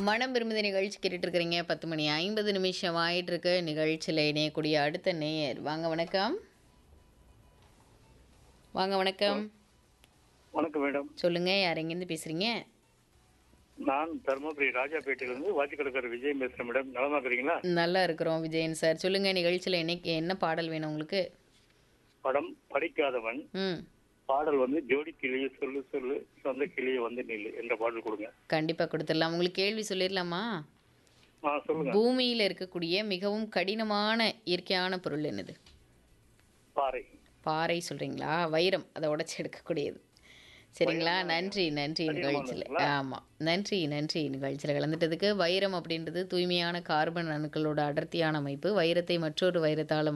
மனம் விரும்புத நிகழ்ச்சி கேட்டுட்டு இருக்கிறீங்க பத்து மணி ஐம்பது நிமிஷம் ஆயிட்டு இருக்கு நிகழ்ச்சியில் இணையக்கூடிய அடுத்த நேயர் வாங்க வணக்கம் வாங்க வணக்கம் வணக்கம் மேடம் சொல்லுங்க யார் எங்கேருந்து பேசுறீங்க நான் தருமபுரி ராஜாபேட்டையிலிருந்து வாத்தி கடற்கரை விஜயம் பேசுறேன் மேடம் நலமா இருக்கிறீங்களா நல்லா இருக்கிறோம் விஜயன் சார் சொல்லுங்க நிகழ்ச்சியில் இன்னைக்கு என்ன பாடல் வேணும் உங்களுக்கு படம் படிக்காதவன் ம் பாடல் வந்து ஜோடி கிளியை சொல்லு சொல்லு சொந்த கிளியை வந்து நில்லு என்ற பாடல் கொடுங்க கண்டிப்பாக கொடுத்துடலாம் உங்களுக்கு கேள்வி சொல்லிடலாமா ஆ சொல்லுங்க பூமியில் இருக்கக்கூடிய மிகவும் கடினமான இயற்கையான பொருள் என்னது பாறை பாறை சொல்றீங்களா வைரம் அதை உடைச்சி எடுக்கக்கூடியது சரிங்களா நன்றி நன்றி நிகழ்ச்சியில் ஆமாம் நன்றி நன்றி நிகழ்ச்சியில் கலந்துட்டதுக்கு வைரம் அப்படின்றது தூய்மையான கார்பன் அணுக்களோட அடர்த்தியான அமைப்பு வைரத்தை மற்றொரு வைரத்தால்